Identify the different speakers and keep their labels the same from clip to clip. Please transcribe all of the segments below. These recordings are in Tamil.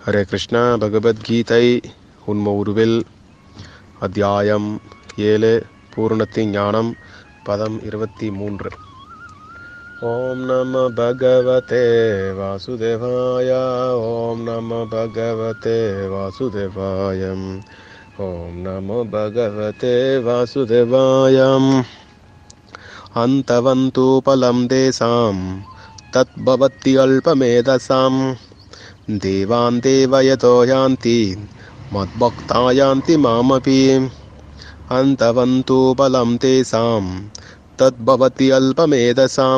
Speaker 1: ஹரே கிருஷ்ணா பகவத்கீதை உண்ம உருவில் அத்தியாயம் ஏழு பூர்ணத்தின் ஞானம் பதம் இருபத்தி மூன்று ஓம் நம பகவதே வாசுதேவாய ஓம் நம பகவதே வாசுதேவாயம் ஓம் நமோ பகவதே வாசுதேவாயம் अन्तवन्तु फलं तेषां तद्भवति अल्पमेधसां देवान् देवयतो यान्ति मद्भक्ता यान्ति मामपि अन्तवन्तु फलं तेषां तद्भवति अल्पमेधसां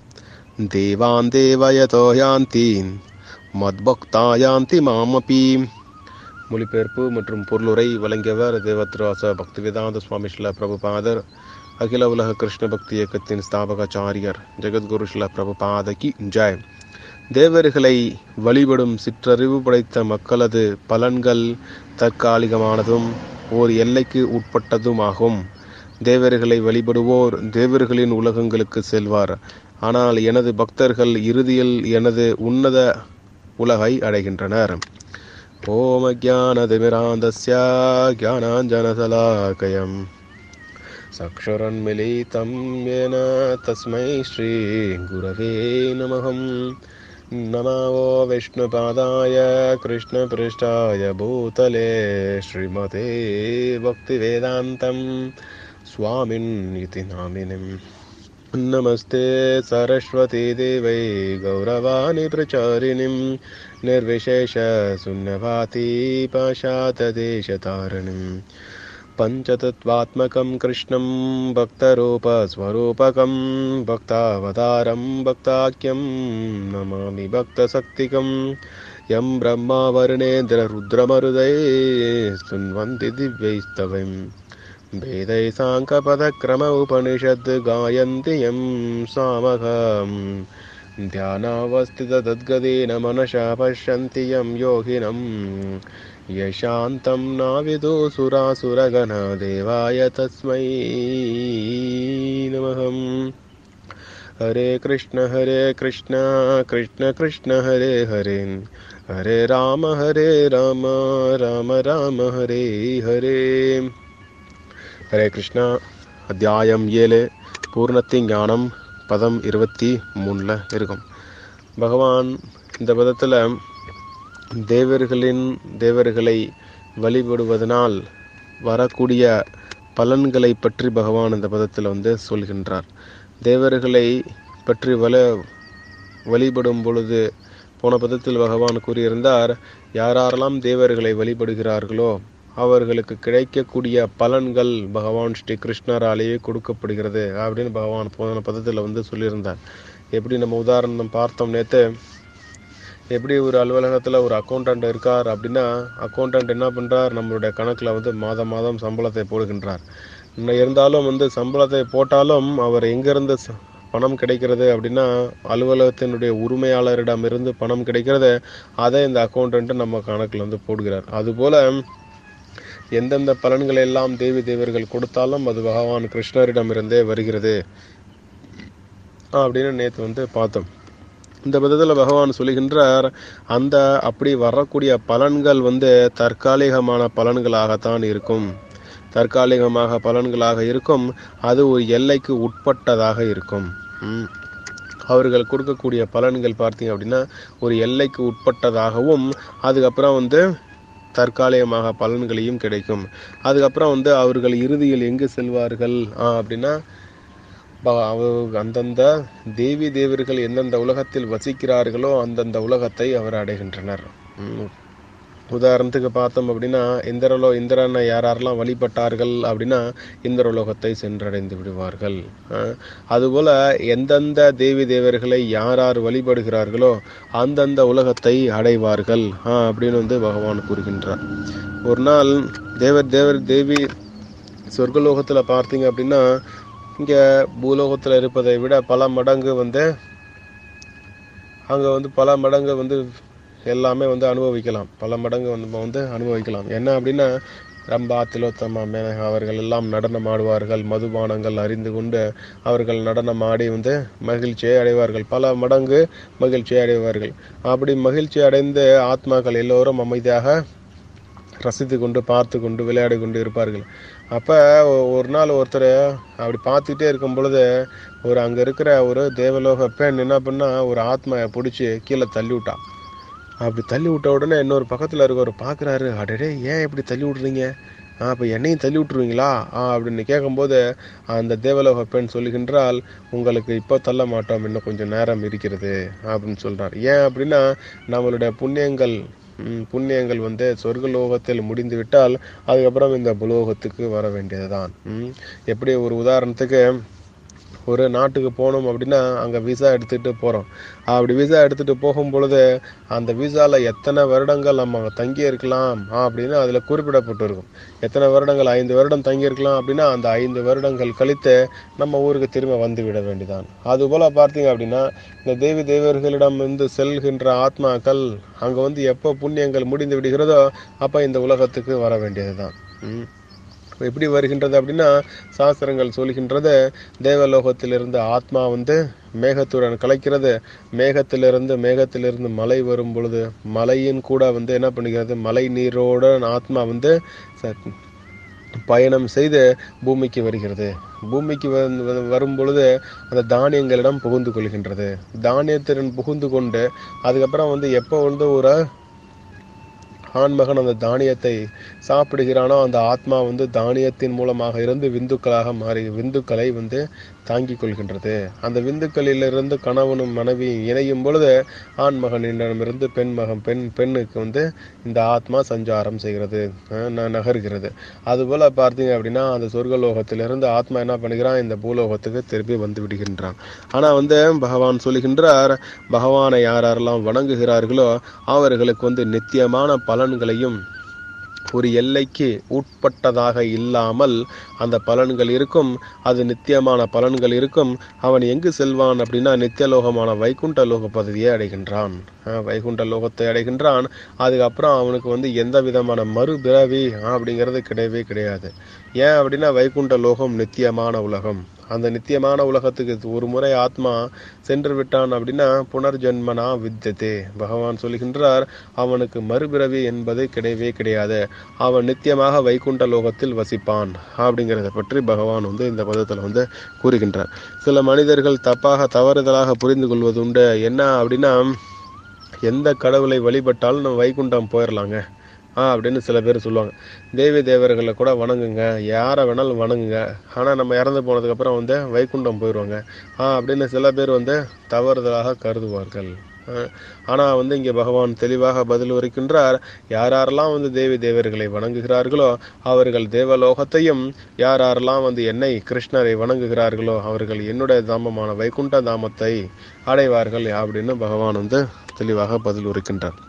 Speaker 1: देवान् देवयतो यान्ति மத்பக்தா யாந்தி மாமபி மொழிபெயர்ப்பு மற்றும் பொருளுரை வழங்கியவர் தேவத்ராச பக்திவேதாந்த சுவாமி ஸ்ரீல பிரபுபாதர் அகில உலக கிருஷ்ண பக்தி இயக்கத்தின் ஸ்தாபகாச்சாரியர் ஜெகத்குரு ஸ்ரீல பிரபுபாத கி ஜெய் தேவர்களை வழிபடும் சிற்றறிவு படைத்த மக்களது பலன்கள் தற்காலிகமானதும் ஓர் எல்லைக்கு உட்பட்டதுமாகும் தேவர்களை வழிபடுவோர் தேவர்களின் உலகங்களுக்கு செல்வார் ஆனால் எனது பக்தர்கள் இறுதியில் எனது உன்னத உலகை அடைகின்றனர் ஓம் அஜானதிமிராந்தஸ்ய ज्ञानाञ्जनशलाकयम् चक्षुरन्मिलितं येन तस्मै श्रीगुरवे नमः नमो विष्णुपादाय कृष्णपृष्ठाय भूतले श्रीमते भक्तिवेदान्तं स्वामिन् इति नामिनिम् नमस्ते सरस्वती देवै गौरवाणि प्रचारिणीं निर्विशेषशून्यभाति पाशातदेशतारिणीं पञ्चतत्त्वात्मकं कृष्णं भक्तरूपस्वरूपकं भक्तावतारं भक्ताख्यं नमामि भक्तशक्तिकं यं ब्रह्मा वर्णेन्द्ररुद्रमरुदै स्तुन्वन्ति दिव्यैस्तवम् वेदै साङ्कपदक्रम उपनिषद् गायन्ति यं सामघम् ध्यानावस्थितद्गदेन मनसा पश्यन्ति यं योगिनं यशान्तं नाविदो सुरासुरगणा देवाय तस्मै नमः हरे कृष्ण हरे कृष्ण कृष्ण कृष्ण हरे हरे हरे राम हरे राम राम राम हरे हरे ஹரே கிருஷ்ணா அத்தியாயம் ஏழு பூர்ணத்தி ஞானம் பதம் இருபத்தி மூணில் இருக்கும் பகவான் இந்த பதத்தில் தேவர்களின் தேவர்களை வழிபடுவதனால் வரக்கூடிய பலன்களை பற்றி பகவான் இந்த பதத்தில் வந்து சொல்கின்றார் தேவர்களை பற்றி வல வழிபடும் பொழுது போன பதத்தில் பகவான் கூறியிருந்தார் யாரெல்லாம் தேவர்களை வழிபடுகிறார்களோ அவர்களுக்கு கிடைக்கக்கூடிய பலன்கள் பகவான் ஸ்ரீ கிருஷ்ணராலேயே கொடுக்கப்படுகிறது அப்படின்னு பகவான் போன பதத்தில் வந்து சொல்லியிருந்தார் எப்படி நம்ம உதாரணம் பார்த்தோம் நேற்று எப்படி ஒரு அலுவலகத்தில் ஒரு அக்கௌண்டன்ட் இருக்கார் அப்படின்னா அக்கௌண்டன்ட் என்ன பண்ணுறார் நம்மளுடைய கணக்கில் வந்து மாதம் மாதம் சம்பளத்தை போடுகின்றார் இருந்தாலும் வந்து சம்பளத்தை போட்டாலும் அவர் எங்கேருந்து பணம் கிடைக்கிறது அப்படின்னா அலுவலகத்தினுடைய உரிமையாளரிடமிருந்து பணம் கிடைக்கிறது அதை இந்த அக்கௌண்டன்ட் நம்ம கணக்கில் வந்து போடுகிறார் அதுபோல் எந்தெந்த பலன்களை எல்லாம் தேவி தேவர்கள் கொடுத்தாலும் அது பகவான் கிருஷ்ணரிடமிருந்தே வருகிறது அப்படின்னு நேற்று வந்து பார்த்தோம் இந்த விதத்தில் பகவான் சொல்லுகின்றார் அந்த அப்படி வரக்கூடிய பலன்கள் வந்து தற்காலிகமான பலன்களாகத்தான் இருக்கும் தற்காலிகமாக பலன்களாக இருக்கும் அது ஒரு எல்லைக்கு உட்பட்டதாக இருக்கும் அவர்கள் கொடுக்கக்கூடிய பலன்கள் பார்த்தீங்க அப்படின்னா ஒரு எல்லைக்கு உட்பட்டதாகவும் அதுக்கப்புறம் வந்து தற்காலிகமாக பலன்களையும் கிடைக்கும் அதுக்கப்புறம் வந்து அவர்கள் இறுதியில் எங்கு செல்வார்கள் அப்படின்னா அந்தந்த தேவி தேவர்கள் எந்தெந்த உலகத்தில் வசிக்கிறார்களோ அந்தந்த உலகத்தை அவர் அடைகின்றனர் உதாரணத்துக்கு பார்த்தோம் அப்படின்னா இந்திரலோ இந்திரனை யாரெல்லாம் வழிபட்டார்கள் அப்படின்னா இந்திரலோகத்தை சென்றடைந்து விடுவார்கள் அதுபோல எந்தெந்த தேவி தேவர்களை யார் யார் வழிபடுகிறார்களோ அந்தந்த உலகத்தை அடைவார்கள் அப்படின்னு வந்து பகவான் கூறுகின்றார் ஒரு நாள் தேவர் தேவர் தேவி சொர்க்கலோகத்தில் பார்த்தீங்க அப்படின்னா இங்கே பூலோகத்தில் இருப்பதை விட பல மடங்கு வந்து அங்கே வந்து பல மடங்கு வந்து எல்லாமே வந்து அனுபவிக்கலாம் பல மடங்கு வந்து நம்ம வந்து அனுபவிக்கலாம் என்ன அப்படின்னா ரம்பா திலோத்தமா மேனகா அவர்கள் எல்லாம் நடனம் ஆடுவார்கள் மதுபானங்கள் அறிந்து கொண்டு அவர்கள் நடனம் ஆடி வந்து மகிழ்ச்சியை அடைவார்கள் பல மடங்கு மகிழ்ச்சியை அடைவார்கள் அப்படி மகிழ்ச்சி அடைந்த ஆத்மாக்கள் எல்லோரும் அமைதியாக ரசித்து கொண்டு பார்த்து கொண்டு விளையாடி கொண்டு இருப்பார்கள் அப்போ ஒரு நாள் ஒருத்தர் அப்படி பார்த்துக்கிட்டே இருக்கும் பொழுது ஒரு அங்கே இருக்கிற ஒரு தேவலோக பெண் என்ன பண்ணா ஒரு ஆத்மாவை பிடிச்சி கீழே தள்ளி விட்டான் அப்படி தள்ளி விட்ட உடனே இன்னொரு பக்கத்தில் இருக்கவர் பார்க்குறாரு அடடே ஏன் இப்படி தள்ளி விட்றீங்க ஆ அப்போ என்னையும் தள்ளி விட்டுருவீங்களா ஆ அப்படின்னு கேட்கும்போது அந்த தேவலோக பெண் சொல்லுகின்றால் உங்களுக்கு இப்போ தள்ள மாட்டோம் இன்னும் கொஞ்சம் நேரம் இருக்கிறது அப்படின்னு சொல்றார் ஏன் அப்படின்னா நம்மளுடைய புண்ணியங்கள் ம், புண்ணியங்கள் வந்து சொர்க்கலோகத்தில் முடிந்து விட்டால் அதுக்கப்புறம் இந்த புலோகத்துக்கு வர வேண்டியதுதான் ம். எப்படி ஒரு உதாரணத்துக்கு ஒரு நாட்டுக்கு போகணும் அப்படின்னா அங்கே விசா எடுத்துகிட்டு போகிறோம் அப்படி விசா எடுத்துகிட்டு போகும் பொழுது அந்த விசாவில் எத்தனை வருடங்கள் நம்ம அங்க தங்கி இருக்கலாம் அப்படின்னு அதில் குறிப்பிடப்பட்டிருக்கும் எத்தனை வருடங்கள் ஐந்து வருடம் தங்கி இருக்கலாம் அப்படின்னா அந்த ஐந்து வருடங்கள் கழித்து நம்ம ஊருக்கு திரும்ப வந்து விட வேண்டியதான் அதுபோல் பார்த்தீங்க அப்படின்னா இந்த தேவி தேவர்களிடம் வந்து செல்கின்ற ஆத்மாக்கள் அங்கே வந்து எப்போ புண்ணியங்கள் முடிந்து விடுகிறதோ அப்போ இந்த உலகத்துக்கு வர வேண்டியதுதான் ம் எப்படி வருகின்றது அப்படின்னா சாஸ்திரங்கள் சொல்கின்றது தேவலோகத்திலிருந்து ஆத்மா வந்து மேகத்துடன் கலைக்கிறது மேகத்திலிருந்து மேகத்திலிருந்து மழை வரும் பொழுது மலையின் கூட வந்து என்ன பண்ணுகிறது மழை நீரோட ஆத்மா வந்து ச- பயணம் செய்து பூமிக்கு வருகிறது பூமிக்கு வந்து- வந்து வரும் பொழுது அந்த தானியங்களிடம் புகுந்து கொள்கின்றது தானியத்திடன் புகுந்து கொண்டு அதுக்கப்புறம் வந்து எப்போ வந்து ஒரு ஆண்மகன் அந்த தானியத்தை சாப்பிடுகிறானோ அந்த ஆத்மா வந்து தானியத்தின் மூலமாக இருந்து விந்துக்களாக மாறி விந்துக்களை வந்து தாங்கிக் கொள்கின்றது அந்த விந்துக்களிலிருந்து கணவனும் மனைவியும் இணையும் பொழுது ஆண்மகனிடமிருந்து பெண் மகன் பெண் பெண்ணுக்கு வந்து இந்த ஆத்மா சஞ்சாரம் செய்கிறது அஹ் ந- நகர்கிறது அதுபோல பார்த்தீங்க அப்படின்னா அந்த சொர்க்கலோகத்திலிருந்து ஆத்மா என்ன பண்ணுகிறான் இந்த பூலோகத்துக்கு திருப்பி வந்து விடுகின்றான் ஆனா வந்து பகவான் சொல்லுகின்றார் பகவானை யார் யாரெல்லாம் வணங்குகிறார்களோ அவர்களுக்கு வந்து நித்தியமான பலன்களையும் ஒரு எல்லைக்கு உட்பட்டதாக இல்லாமல் அந்த பலன்கள் இருக்கும் அது நித்தியமான பலன்கள் இருக்கும் அவன் எங்கு செல்வான் அப்படின்னா நித்தியலோகமான வைகுண்ட லோக பதவியை அடைகின்றான் அஹ் வைகுண்ட லோகத்தை அடைகின்றான் அதுக்கப்புறம் அவனுக்கு வந்து எந்த விதமான மறுபிறவி அப்படிங்கிறது கிடையவே கிடையாது ஏன் அப்படின்னா வைகுண்ட லோகம் நித்தியமான உலகம் அந்த நித்தியமான உலகத்துக்கு ஒரு முறை ஆத்மா சென்று விட்டான் அப்படின்னா புனர்ஜென்மனா வித்ததே பகவான் சொல்கின்றார் அவனுக்கு மறுபிறவி என்பது கிடையவே கிடையாது அவன் நித்தியமாக வைகுண்ட லோகத்தில் வசிப்பான் அப்படிங்கிறத பற்றி பகவான் வந்து இந்த பதத்தில் வந்து கூறுகின்றார் சில மனிதர்கள் தப்பாக தவறுதலாக புரிந்து கொள்வது உண்டு என்ன அப்படின்னா எந்த கடவுளை வழிபட்டாலும் நம்ம வைகுண்டம் போயிடலாங்க ஆ அப்படின்னு சில பேர் சொல்லுவாங்க தேவி தேவர்களை கூட வணங்குங்க யாரை வேணாலும் வணங்குங்க ஆனால் நம்ம இறந்து போனதுக்கப்புறம் வந்து வைகுண்டம் போயிடுவாங்க ஆ அப்படின்னு சில பேர் வந்து தவறுதலாக கருதுவார்கள் ஆனால் வந்து இங்கே பகவான் தெளிவாக பதில் உரைக்கின்றார் யார் யாரெல்லாம் வந்து தேவி தேவர்களை வணங்குகிறார்களோ அவர்கள் தேவலோகத்தையும் யார் யாரெல்லாம் வந்து என்னை கிருஷ்ணரை வணங்குகிறார்களோ அவர்கள் என்னுடைய தாமமான வைகுண்ட தாமத்தை அடைவார்கள் அப்படின்னு பகவான் வந்து தெளிவாக பதில் உரைக்கின்றார்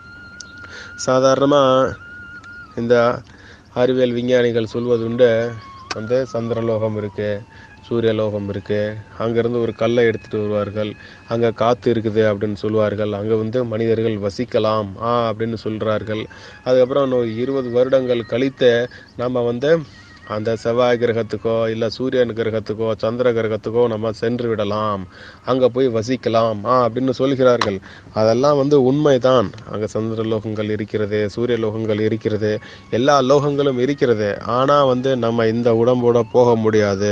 Speaker 1: சாதாரணமாக இந்த அறிவியல் விஞ்ஞானிகள் சொல்வதுண்டு வந்து சந்திரலோகம் இருக்கு சூரியலோகம் இருக்கு அங்கிருந்து ஒரு கல்லை எடுத்துட்டு வருவார்கள் அங்க காத்து இருக்குது அப்படின்னு சொல்லுவார்கள் அங்க வந்து மனிதர்கள் வசிக்கலாம் ஆ அப்படின்னு சொல்றார்கள் அதுக்கப்புறம் இன்னும் இருபது வருடங்கள் கழித்து நம்ம வந்து அந்த செவ்வாய் கிரகத்துக்கோ இல்லை சூரியன் கிரகத்துக்கோ சந்திர கிரகத்துக்கோ நம்ம சென்று விடலாம் அங்கே போய் வசிக்கலாம் ஆ அப்படின்னு சொல்கிறார்கள் அதெல்லாம் வந்து உண்மைதான் அங்கே சந்திர லோகங்கள் இருக்கிறது சூரிய லோகங்கள் இருக்கிறது எல்லா லோகங்களும் இருக்கிறது ஆனால் வந்து நம்ம இந்த உடம்போட போக முடியாது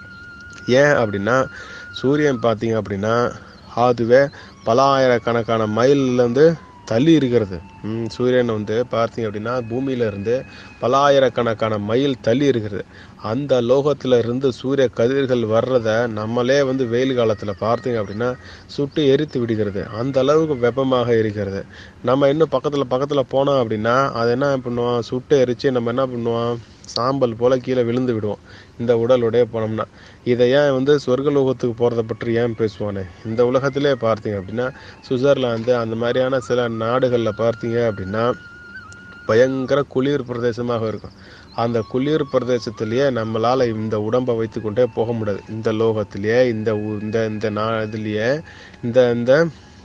Speaker 1: ஏன் அப்படின்னா சூரியன் பார்த்தீங்க அப்படின்னா அதுவே பல ஆயிரக்கணக்கான மைல்லேருந்து தள்ளி இருக்கிறது ம், சூரியன் வந்து பார்த்தீங்க அப்படின்னா பூமியில இருந்து பல ஆயிரக்கணக்கான மைல் தள்ளி இருக்கிறது அந்த லோகத்துல இருந்து சூரிய கதிர்கள் வர்றத நம்மளே வந்து வெயில் காலத்துல பார்த்தீங்க அப்படின்னா சுட்டு எரித்து விடுகிறது அந்த அளவுக்கு வெப்பமாக இருக்கிறது நம்ம இன்னும் பக்கத்துல பக்கத்துல போனோம் அப்படின்னா அதை என்ன பண்ணுவோம் சுட்டு எரிச்சு நம்ம என்ன பண்ணுவோம் சாம்பல் போல கீழே விழுந்து விடுவோம் இந்த உடலுடைய போனோம்னா இதை ஏன் வந்து சொர்க்கலோகத்துக்கு போறத பற்றி ஏன் பேசுவானே இந்த உலகத்திலே பார்த்தீங்க அப்படின்னா சுவிட்சர்லாந்து அந்த மாதிரியான சில நாடுகளில் பார்த்தீங்க அப்படின்னா பயங்கர குளிர் பிரதேசமாக இருக்கும் அந்த குளிர் பிரதேசத்திலேயே நம்மளால இந்த உடம்பை வைத்துக்கொண்டே போக முடியாது இந்த லோகத்திலேயே இந்த ஊ- இந்த இந்த நா இதுலயே இந்த இந்த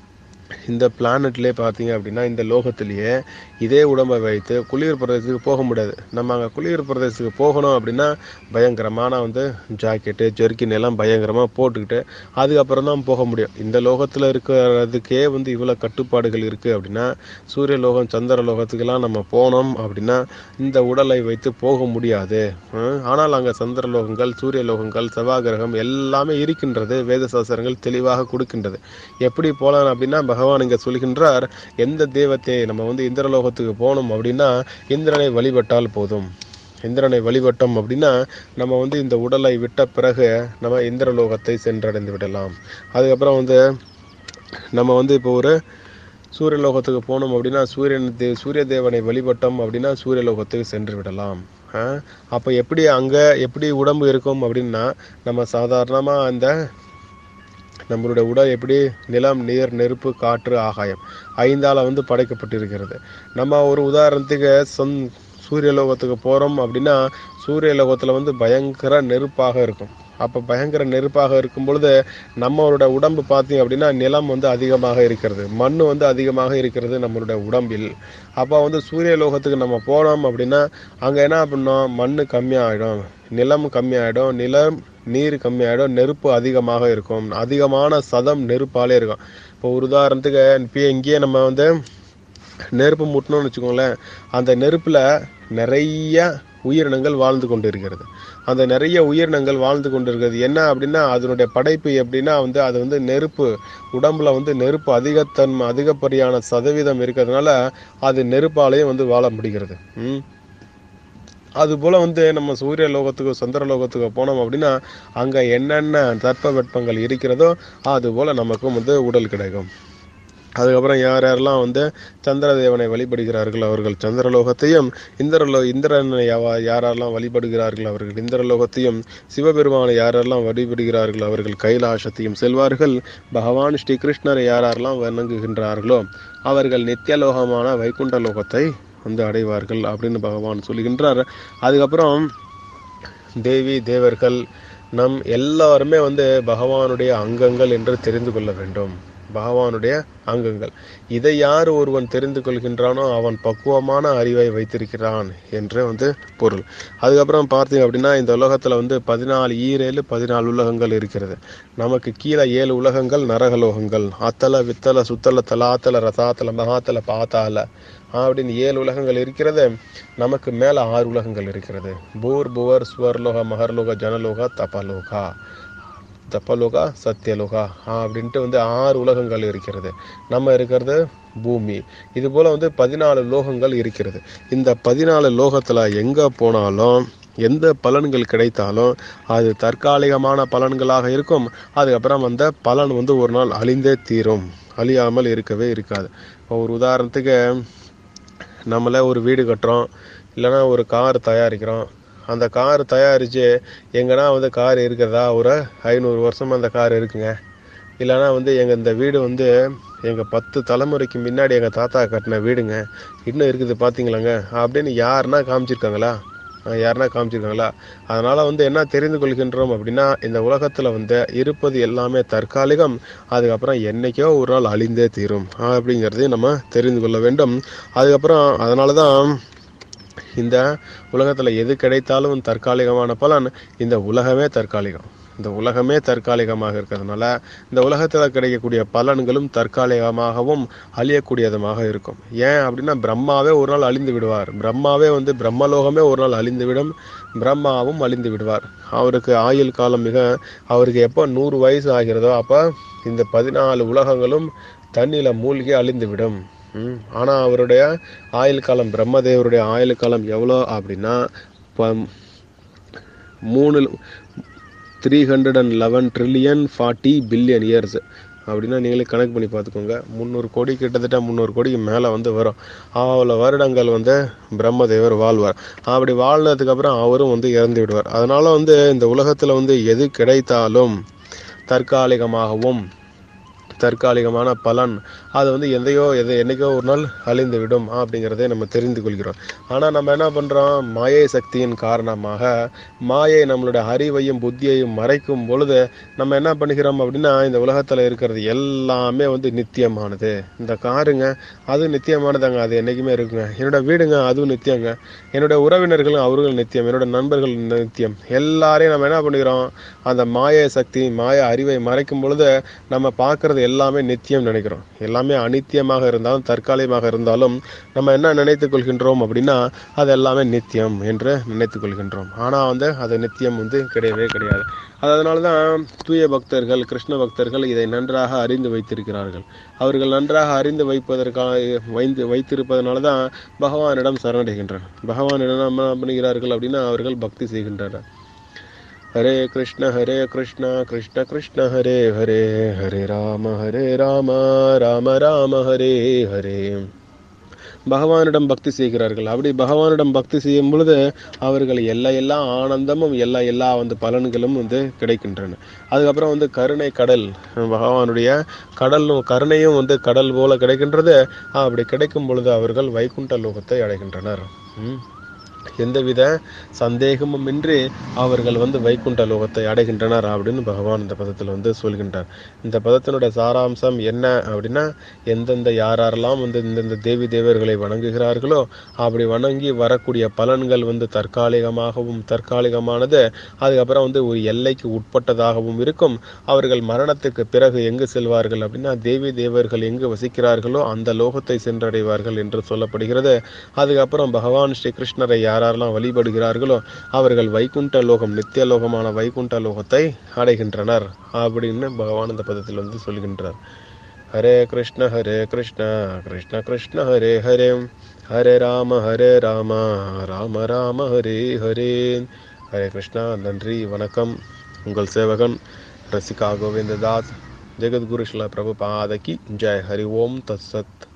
Speaker 1: இந்த பிளானட்லேயே பார்த்தீங்க அப்படின்னா இந்த லோகத்திலேயே இதே உடம்பை வைத்து குளிர் பிரதேசத்துக்கு போக முடியாது நம்ம அங்கே குளிர் பிரதேசத்துக்கு போகணும் அப்படின்னா பயங்கரமான வந்து ஜாக்கெட்டு ஜெர்கின் எல்லாம் பயங்கரமாக போட்டுக்கிட்டு அதுக்கப்புறம் தான் போக முடியும் இந்த லோகத்தில் இருக்கிறதுக்கே வந்து இவ்வளோ கட்டுப்பாடுகள் இருக்குது அப்படின்னா சூரிய லோகம் சந்திர லோகத்துக்கெல்லாம் நம்ம போனோம் அப்படின்னா இந்த உடலை வைத்து போக முடியாது ஹம், ஆனால் அங்கே சந்திர லோகங்கள் சூரிய லோகங்கள் செவ்வாய் கிரகம் எல்லாமே இருக்கின்றது வேத சாஸ்திரங்கள் தெளிவாக கொடுக்கின்றது எப்படி போகலாம் அப்படின்னா பகவான் இங்கே சொல்கின்றார் எந்த தெய்வத்தை நம்ம வந்து இந்திரலோகத்துக்கு போகணும் அப்படின்னா இந்திரனை வழிபட்டால் போதும் இந்திரனை வழிபட்டோம் அப்படின்னா நம்ம வந்து இந்த உடலை விட்ட பிறகு நம்ம இந்திரலோகத்தை சென்றடைந்து விடலாம் அதுக்கப்புறம் வந்து நம்ம வந்து இப்போ ஒரு சூரிய லோகத்துக்கு போனோம் அப்படின்னா சூரியன் தே சூரிய தேவனை வழிபட்டோம் அப்படின்னா சூரிய லோகத்துக்கு சென்று விடலாம் அப்போ எப்படி அங்கே எப்படி உடம்பு இருக்கும் அப்படின்னா நம்ம சாதாரணமாக அந்த நம்மளுடைய உடல் எப்படி நிலம் நீர் நெருப்பு காற்று ஆகாயம் ஐந்தால வந்து படைக்கப்பட்டிருக்கிறது நம்ம ஒரு உதாரணத்துக்கு சொந் சூரிய லோகத்துக்கு போகிறோம் அப்படின்னா சூரிய லோகத்தில் வந்து பயங்கர நெருப்பாக இருக்கும் அப்போ பயங்கர நெருப்பாக இருக்கும் பொழுது நம்மளோட உடம்பு பார்த்தீங்க அப்படின்னா நிலம் வந்து அதிகமாக இருக்கிறது மண் வந்து அதிகமாக இருக்கிறது நம்மளுடைய உடம்பில் அப்போ வந்து சூரிய லோகத்துக்கு நம்ம போனோம் அப்படின்னா அங்கே என்ன பண்ணோம் மண் கம்மியாகிடும் நிலம் கம்மியாயிடும் நிலம் நீர் கம்மியாயிடும் நெருப்பு அதிகமாக இருக்கும் அதிகமான சதம் நெருப்பாலே இருக்கும் இப்போ ஒரு உதாரணத்துக்கு இப்போ இங்கேயே நம்ம வந்து நெருப்பு முட்டணும்னு வச்சுக்கோங்களேன் அந்த நெருப்பில் நிறைய உயிரினங்கள் வாழ்ந்து கொண்டு இருக்கிறது அந்த நிறைய உயிரினங்கள் வாழ்ந்து கொண்டு இருக்கிறது என்ன அப்படின்னா அதனுடைய படைப்பு எப்படின்னா வந்து அது வந்து நெருப்பு உடம்புல வந்து நெருப்பு அதிகத்தன்மை அதிகப்படியான சதவீதம் இருக்கிறதுனால அது நெருப்பாலேயும் வந்து வாழ முடிகிறது ம் அதுபோல் வந்து நம்ம சூரிய லோகத்துக்கு சந்திர லோகத்துக்கு போனோம் அப்படின்னா அங்கே என்னென்ன தட்பவெப்பங்கள் இருக்கிறதோ அதுபோல் நமக்கும் வந்து உடல் கிடைக்கும் அதுக்கப்புறம் யார் யாரெல்லாம் வந்து சந்திர தேவனை வழிபடுகிறார்கள் அவர்கள் சந்திரலோகத்தையும் இந்திரலோ இந்திரனை யாவா- யாரெல்லாம் வழிபடுகிறார்கள் அவர்கள் இந்திரலோகத்தையும் சிவபெருமானை யாரெல்லாம் வழிபடுகிறார்கள் அவர்கள் கைலாசத்தையும் செல்வார்கள் பகவான் ஸ்ரீ கிருஷ்ணரை யாரெல்லாம் வணங்குகின்றார்களோ அவர்கள் நித்தியலோகமான வைகுண்ட லோகத்தை வந்து அடைவார்கள் அப்படின்னு பகவான் சொல்லுகின்றார் அதுக்கப்புறம் தேவி தேவர்கள் நம் எல்லாருமே வந்து பகவானுடைய அங்கங்கள் என்று தெரிந்து கொள்ள வேண்டும் பகவானுடைய அங்கங்கள் இதை யார் ஒருவன் தெரிந்து கொள்கின்றானோ அவன் பக்குவமான அறிவை வைத்திருக்கிறான் என்று வந்து பொருள் அதுக்கப்புறம் பார்த்தீங்க அப்படின்னா இந்த உலகத்தில் வந்து பதினாலு ஈரேழு பதினாலு உலகங்கள் இருக்கிறது நமக்கு கீழே ஏழு உலகங்கள் நரகலோகங்கள் அத்தல வித்தல சுத்தல தலாத்தல ரசாத்தல மகாத்தல பாத்தால அப்படின்னு ஏழு உலகங்கள் இருக்கிறது நமக்கு மேல ஆறு உலகங்கள் இருக்கிறது பூர் புவர் ஸ்வர்லோக மகர்லோக ஜனலோகா தபலோகா தப்பலோகா சத்தியலோகா அப்படின்ட்டு வந்து ஆறு உலகங்கள் இருக்கிறது நம்ம இருக்கிறது பூமி இது போல வந்து பதினாலு லோகங்கள் இருக்கிறது இந்த பதினாலு லோகத்துல எங்க போனாலும் எந்த பலன்கள் கிடைத்தாலும் அது தற்காலிகமான பலன்களாக இருக்கும் அதுக்கப்புறம் அந்த பலன் வந்து ஒரு நாள் அழிந்தே தீரும் அழியாமல் இருக்கவே இருக்காது இப்போ ஒரு உதாரணத்துக்கு நம்மளே ஒரு வீடு கட்டுறோம் இல்லைன்னா ஒரு கார் தயாரிக்கிறோம் அந்த கார் தயாரித்து எங்கன்னா வந்து கார் இருக்கிறதா ஒரு ஐநூறு வருஷம் அந்த கார் இருக்குங்க இல்லைன்னா வந்து எங்கள் இந்த வீடு வந்து எங்கள் பத்து தலைமுறைக்கு முன்னாடி எங்கள் தாத்தா கட்டின வீடுங்க இன்னும் இருக்குது பார்த்தீங்களாங்க அப்படின்னு யாருன்னா காமிச்சிருக்காங்களா அஹ் யாருன்னா காமிச்சிருக்காங்களா அதனால் வந்து என்ன தெரிந்து கொள்கின்றோம் அப்படின்னா இந்த உலகத்தில் வந்து இருப்பது எல்லாமே தற்காலிகம் அதுக்கப்புறம் என்னைக்கோ ஒரு நாள் அழிந்தே தீரும் அப்படிங்கிறதையும் நம்ம தெரிந்து கொள்ள வேண்டும் அதுக்கப்புறம் அதனால தான் இந்த உலகத்தில் எது கிடைத்தாலும் தற்காலிகமான பலன் இந்த உலகமே தற்காலிகம் இந்த உலகமே தற்காலிகமாக இருக்கிறதுனால இந்த உலகத்தில் கிடைக்கக்கூடிய பலன்களும் தற்காலிகமாகவும் அழியக்கூடியதுமாக இருக்கும் ஏன் அப்படின்னா பிரம்மாவே ஒரு நாள் அழிந்து விடுவார் பிரம்மாவே வந்து பிரம்மலோகமே ஒரு நாள் அழிந்துவிடும் பிரம்மாவும் அழிந்து விடுவார் அவருக்கு ஆயுள் காலம் மிக அவருக்கு எப்போ நூறு வயசு ஆகிறதோ அப்போ இந்த பதினாலு உலகங்களும் தண்ணியில மூழ்கி அழிந்துவிடும் ம். ஆனா அவருடைய ஆயுள் காலம் பிரம்மதேவருடைய ஆயுள் காலம் எவ்வளோ அப்படின்னா ப- மூணு three hundred and eleven trillion forty billion years அப்படின்னா நீங்களே கணக்கு பண்ணி பார்த்துக்கோங்க முந்நூறு கோடி கிட்டத்தட்ட முந்நூறு கோடிக்கு மேலே வந்து வரும் அவ்வளோ வருடங்கள் வந்து பிரம்மதேவர் வாழ்வார் அப்படி வாழ்ந்ததுக்கு அப்புறம் அவரும் வந்து இறந்து விடுவார் அதனால வந்து இந்த உலகத்தில் வந்து எது கிடைத்தாலும் தற்காலிகமாகவும் தற்காலிகமான பலன் அது வந்து எதையோ எதை என்னைக்கோ ஒரு நாள் அழிந்து விடும் அப்படிங்கிறதை நம்ம தெரிந்து கொள்கிறோம் ஆனால் நம்ம என்ன பண்ணுறோம் மாயை சக்தியின் காரணமாக மாயை நம்மளுடைய அறிவையும் புத்தியையும் மறைக்கும் பொழுது நம்ம என்ன பண்ணிக்கிறோம் அப்படின்னா இந்த உலகத்தில் இருக்கிறது எல்லாமே வந்து நித்தியமானது இந்த காருங்க அது நித்தியமானதாங்க அது என்றைக்குமே இருக்குங்க என்னோட வீடுங்க அதுவும் நித்தியங்க என்னோட உறவினர்களும் அவர்கள் நித்தியம் என்னோட நண்பர்கள் நித்தியம் எல்லாரையும் நம்ம என்ன பண்ணிக்கிறோம் அந்த மாய சக்தி மாய அறிவை மறைக்கும் பொழுது நம்ம பார்க்கறது எல்லாமே நித்தியம் நினைக்கிறோம் எல்லாமே அனித்தியமாக இருந்தாலும் தற்காலிகமாக இருந்தாலும் நம்ம என்ன நினைத்துக் கொள்கின்றோம் அப்படின்னா அது எல்லாமே நித்தியம் என்று நினைத்துக் கொள்கின்றோம் ஆனால் வந்து அது நித்தியம் வந்து கிடையவே கிடையாது அதனால தான் தூய பக்தர்கள் கிருஷ்ண பக்தர்கள் இதை நன்றாக அறிந்து வைத்திருக்கிறார்கள் அவர்கள் நன்றாக அறிந்து வைப்பதற்காக வைந்து வைத்திருப்பதனால தான் பகவானிடம் சரணடைகின்றனர் பகவானிடம் என்ன பண்ணுகிறார்கள் அப்படின்னா அவர்கள் பக்தி செய்கின்றனர் ஹரே கிருஷ்ண ஹரே கிருஷ்ண கிருஷ்ண கிருஷ்ண ஹரே ஹரே ஹரே ராம ஹரே ராம ராம ராம ஹரே ஹரே பகவானிடம் பக்தி செய்கிறார்கள் அப்படி பகவானிடம் பக்தி செய்யும் பொழுது அவர்கள் எல்லா எல்லா ஆனந்தமும் எல்லா எல்லா வந்து பலன்களும் வந்து கிடைக்கின்றன அதுக்கப்புறம் வந்து கருணை கடல் பகவானுடைய கடல் கருணையும் வந்து கடல் போல கிடைக்கின்றது அப்படி கிடைக்கும் பொழுது அவர்கள் வைகுண்ட லோகத்தை அடைகின்றனர் ம். எந்தவித சந்தேகமும் இன்றி அவர்கள் வந்து வைகுண்ட லோகத்தை அடைகின்றனர் அப்படின்னு பகவான் இந்த பதத்தில் வந்து சொல்கின்றார் இந்த பதத்தினுடைய சாராம்சம் என்ன அப்படின்னா எந்தெந்த யாரெல்லாம் வந்து இந்தந்த தேவி தேவர்களை வணங்குகிறார்களோ அப்படி வணங்கி வரக்கூடிய பலன்கள் வந்து தற்காலிகமாகவும் தற்காலிகமானது அதுக்கப்புறம் வந்து ஒரு எல்லைக்கு உட்பட்டதாகவும் இருக்கும் அவர்கள் மரணத்துக்கு பிறகு எங்கு செல்வார்கள் அப்படின்னா தேவி தேவர்கள் எங்கு வசிக்கிறார்களோ அந்த லோகத்தை சென்றடைவார்கள் என்று சொல்லப்படுகிறது அதுக்கப்புறம் பகவான் ஸ்ரீ கிருஷ்ணரை யாரெல்லாம் வழிபடுகிறார்களோ அவர்கள் வைகுண்ட லோகம் நித்திய லோகமான வைகுண்ட லோகத்தை அடைகின்றனர் அப்படின்னு பகவான் இந்த பதத்தில் வந்து சொல்கின்றார் ஹரே கிருஷ்ண ஹரே கிருஷ்ண கிருஷ்ண கிருஷ்ண ஹரே ஹரே ஹரே ராம ஹரே ராம ராம ராம ஹரே ஹரே ஹரே கிருஷ்ணா நன்றி வணக்கம் உங்கள் சேவகன் ரசிகா கோவிந்ததாஸ் ஜெகத்குரு ஸ்ல பிரபு பாதகி ஜெய் ஹரி ஓம் தத் சத்